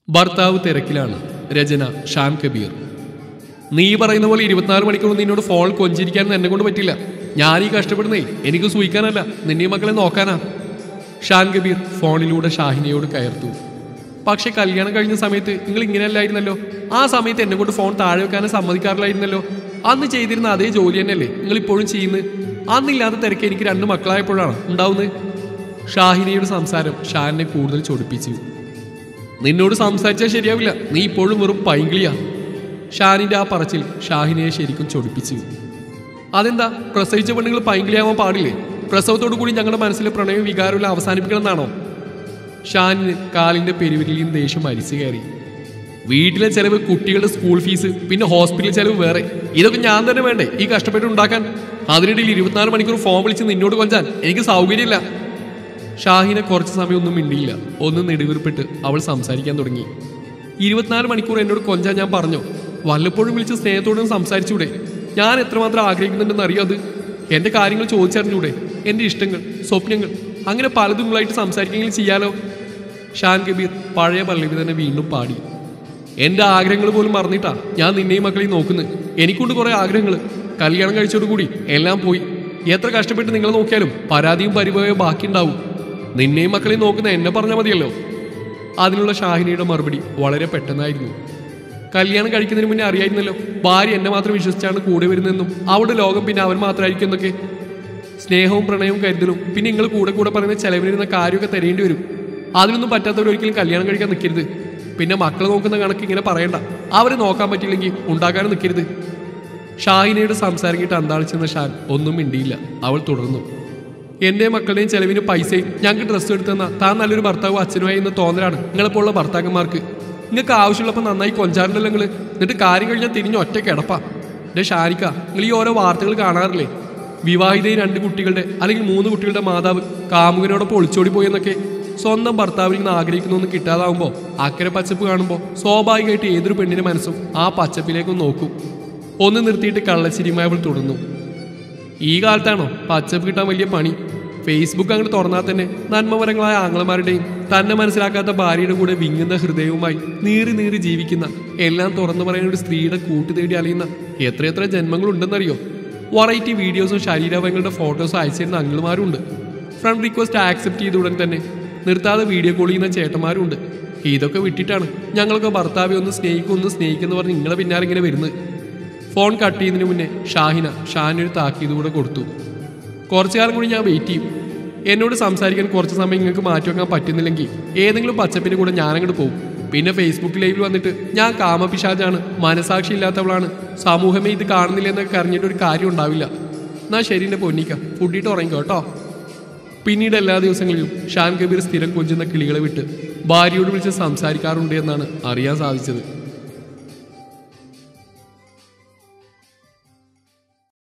ഭർത്താവ് തിരക്കിലാണ് രചന ഷാൻ കബീർ നീ പറയുന്ന പോലെ ഇരുപത്തിനാല് മണിക്കൂർ നിന്നോട് ഫോൺ കൊഞ്ചിരിക്കാൻ എന്നെ കൊണ്ട് പറ്റില്ല ഞാൻ ഈ കഷ്ടപ്പെടുന്നേ എനിക്ക് സൂഹിക്കാനല്ല നിന്നെ മക്കളെ നോക്കാനാ ഷാൻ കബീർ ഫോണിലൂടെ ഷാഹിനയോട് കയർത്തു പക്ഷെ കല്യാണം കഴിഞ്ഞ സമയത്ത് നിങ്ങൾ ഇങ്ങനെയല്ലായിരുന്നല്ലോ ആ സമയത്ത് എന്നെ കൊണ്ട് ഫോൺ താഴെ വെക്കാനും സമ്മതിക്കാറില്ലായിരുന്നല്ലോ അന്ന് ചെയ്തിരുന്ന അതേ ജോലി തന്നെയല്ലേ നിങ്ങൾ ഇപ്പോഴും ചെയ്യുന്നത് അന്നില്ലാത്ത തിരക്ക് എനിക്ക് രണ്ട് മക്കളായപ്പോഴാണ് ഉണ്ടാവുന്നത് ഷാഹിനയുടെ സംസാരം ഷാനിനെ കൂടുതൽ ചൊടിപ്പിച്ചു നിന്നോട് സംസാരിച്ചാൽ ശരിയാവില്ല നീ ഇപ്പോഴും വെറും പൈങ്കിളിയാ ഷാനിന്റെ ആ പറച്ചിൽ ഷാഹിനയെ ശരിക്കും ചൊടിപ്പിച്ചു അതെന്താ പ്രസവിച്ച പെണ്ണുങ്ങൾ പൈങ്കിളിയാവാൻ പാടില്ലേ പ്രസവത്തോടു കൂടി ഞങ്ങളുടെ മനസ്സിലെ പ്രണയവും വികാരവും അവസാനിപ്പിക്കണം എന്നാണോ ഷാനിന് കാലിന്റെ പെരുവിരിയിൽ ദേഷ്യം അരിച്ചു കയറി വീട്ടിലെ ചെലവ് കുട്ടികളുടെ സ്കൂൾ ഫീസ് പിന്നെ ഹോസ്പിറ്റൽ ചെലവ് വേറെ ഇതൊക്കെ ഞാൻ തന്നെ വേണ്ടേ ഈ കഷ്ടപ്പെട്ട് ഉണ്ടാക്കാൻ അതിനിടയിൽ ഇരുപത്തിനാല് മണിക്കൂർ ഫോൺ വിളിച്ച് നിന്നോട് കൊഞ്ചാൻ എനിക്ക് സൗകര്യമില്ല ഷാഹിനെ കുറച്ച് സമയം ഒന്നും മിണ്ടിയില്ല ഒന്ന് നെടുവീർപ്പിട്ട് അവൾ സംസാരിക്കാൻ തുടങ്ങി ഇരുപത്തിനാല് മണിക്കൂർ എന്നോട് കൊഞ്ചാൻ ഞാൻ പറഞ്ഞു വല്ലപ്പോഴും വിളിച്ച് സ്നേഹത്തോടും സംസാരിച്ചൂടെ ഞാൻ എത്രമാത്രം ആഗ്രഹിക്കുന്നുണ്ടെന്ന് അറിയോ അത് എൻ്റെ കാര്യങ്ങൾ ചോദിച്ചറിഞ്ഞൂടെ എൻ്റെ ഇഷ്ടങ്ങൾ സ്വപ്നങ്ങൾ അങ്ങനെ പലതും നിങ്ങളായിട്ട് സംസാരിക്കെങ്കിലും ചെയ്യാലോ ഷാൻ കബീർ പഴയ പല്ലവി തന്നെ വീണ്ടും പാടി എൻ്റെ ആഗ്രഹങ്ങൾ പോലും മറന്നിട്ടാ ഞാൻ നിന്നെയും മക്കളെയും നോക്കുന്നത് എനിക്കുണ്ട് കുറേ ആഗ്രഹങ്ങൾ കല്യാണം കഴിച്ചോടുകൂടി എല്ലാം പോയി എത്ര കഷ്ടപ്പെട്ട് നിങ്ങളെ നോക്കിയാലും പരാതിയും പരിഭവവും ബാക്കിയുണ്ടാവും നിന്നെയും മക്കളെയും നോക്കുന്ന എന്നെ പറഞ്ഞാൽ മതിയല്ലോ അതിനുള്ള ഷാഹിനിയുടെ മറുപടി വളരെ പെട്ടെന്നായിരുന്നു കല്യാണം കഴിക്കുന്നതിന് മുന്നേ അറിയായിരുന്നല്ലോ ഭാര്യ എന്നെ മാത്രം വിശ്വസിച്ചാണ് കൂടെ വരുന്നതെന്നും അവളുടെ ലോകം പിന്നെ അവൻ മാത്രമായിരിക്കും എന്നൊക്കെ സ്നേഹവും പ്രണയവും കരുതലും പിന്നെ നിങ്ങൾ കൂടെ കൂടെ പറയുന്ന ചെലവിനിരുന്ന കാര്യമൊക്കെ തരേണ്ടി വരും അതിനൊന്നും പറ്റാത്തവർ ഒരിക്കലും കല്യാണം കഴിക്കാൻ നിൽക്കരുത് പിന്നെ മക്കളെ നോക്കുന്ന കണക്ക് ഇങ്ങനെ പറയണ്ട അവരെ നോക്കാൻ പറ്റില്ലെങ്കിൽ ഉണ്ടാക്കാനും നിൽക്കരുത് ഷാഹിനയുടെ സംസാരം കേട്ട് അന്താളിച്ചെന്ന ഷാൻ ഒന്നും മിണ്ടിയില്ല അവൾ തുടർന്നു എന്റെ മക്കളുടെയും ചെലവിന് പൈസയും ഞങ്ങൾക്ക് ഡ്രസ്സ് എടുത്തെന്ന താൻ നല്ലൊരു ഭർത്താവ് അച്ഛനുമായി എന്ന് തോന്നലാണ് നിങ്ങളെപ്പോലുള്ള ഭർത്താക്കന്മാർക്ക് നിങ്ങൾക്ക് ആവശ്യമുള്ളപ്പോൾ നന്നായി കൊഞ്ചാറുണ്ടല്ലോ നിങ്ങൾ എന്നിട്ട് കാര്യം കഴിഞ്ഞാൽ തിരിഞ്ഞ് ഒറ്റ കിടപ്പാ എന്റെ ഷാരിക്ക നിങ്ങൾ ഈ ഓരോ വാർത്തകൾ കാണാറില്ലേ വിവാഹിതയും രണ്ട് കുട്ടികളുടെ അല്ലെങ്കിൽ മൂന്ന് കുട്ടികളുടെ മാതാവ് കാമുകനോടൊപ്പം ഒളിച്ചോടി പോയെന്നൊക്കെ സ്വന്തം ഭർത്താവിൽ നിന്ന് ആഗ്രഹിക്കുന്നൊന്നും കിട്ടാതാവുമ്പോൾ അക്കരെ പച്ചപ്പ് കാണുമ്പോൾ സ്വാഭാവികമായിട്ട് ഏതൊരു പെണ്ണിന്റെ മനസ്സും ആ പച്ചപ്പിലേക്കും നോക്കും ഒന്ന് നിർത്തിയിട്ട് കള്ളച്ചിരിയുമായി അവൾ തുടർന്നു ഈ കാലത്താണോ പച്ചപ്പ് കിട്ടാൻ വലിയ പണി ഫേസ്ബുക്ക് അങ്ങോട്ട് തുറന്നാൽ തന്നെ നന്മമരങ്ങളായ ആംഗ്ലമാരുടെയും തന്നെ മനസ്സിലാക്കാത്ത ഭാര്യയുടെ കൂടെ വിങ്ങുന്ന ഹൃദയവുമായി നീറി നീറി ജീവിക്കുന്ന എല്ലാം തുറന്നു പറയുന്ന ഒരു സ്ത്രീയുടെ കൂട്ടു തേടി അലയുന്ന എത്രയെത്ര ജന്മങ്ങളുണ്ടെന്നറിയോ വെറൈറ്റി വീഡിയോസും ശരീരവങ്ങളുടെ ഫോട്ടോസും അയച്ചിരുന്ന അങ്കിളുമാരുണ്ട് ഫ്രണ്ട് റിക്വസ്റ്റ് ആക്സെപ്റ്റ് ചെയ്ത ഉടൻ തന്നെ നിർത്താതെ വീഡിയോ കോൾ ചെയ്യുന്ന ചേട്ടന്മാരുണ്ട് ഇതൊക്കെ വിട്ടിട്ടാണ് ഞങ്ങളൊക്കെ ഭർത്താവെ ഒന്ന് സ്നേഹിക്കും ഒന്ന് സ്നേഹിക്കുന്നു പറഞ്ഞ് നിങ്ങളെ പിന്നാലെ ഇങ്ങനെ വരുന്നത് ഫോൺ കട്ട് ചെയ്യുന്നതിന് മുന്നേ ഷാഹിന ഷാനൊരു താക്കീത് കൂടെ കൊടുത്തു കുറച്ചു കാലം കൂടി ഞാൻ വെയിറ്റ് ചെയ്യും എന്നോട് സംസാരിക്കാൻ കുറച്ച് സമയം നിങ്ങൾക്ക് മാറ്റി വെക്കാൻ പറ്റുന്നില്ലെങ്കിൽ ഏതെങ്കിലും പച്ചപ്പിന്റെ കൂടെ ഞാനങ്ങോട്ട് പോകും പിന്നെ ഫേസ്ബുക്ക് ലൈവിൽ വന്നിട്ട് ഞാൻ കാമപിശാചാണ് മനസാക്ഷി ഇല്ലാത്തവളാണ് സമൂഹമേ ഇത് കാണുന്നില്ല എന്നൊക്കെ അറിഞ്ഞിട്ട് ഒരു കാര്യം ഉണ്ടാവില്ല എന്നാ ശരി എന്നെ പൊന്നിക്ക ഫുഡിട്ട് ഉറങ്ങിക്കോ കേട്ടോ പിന്നീട് എല്ലാ ദിവസങ്ങളിലും ഷാൻ കബീർ സ്ഥിരം കൊഞ്ചുന്ന കിളികളെ വിട്ട് ഭാര്യയോട് വിളിച്ച് സംസാരിക്കാറുണ്ട് എന്നാണ് അറിയാൻ സാധിച്ചത്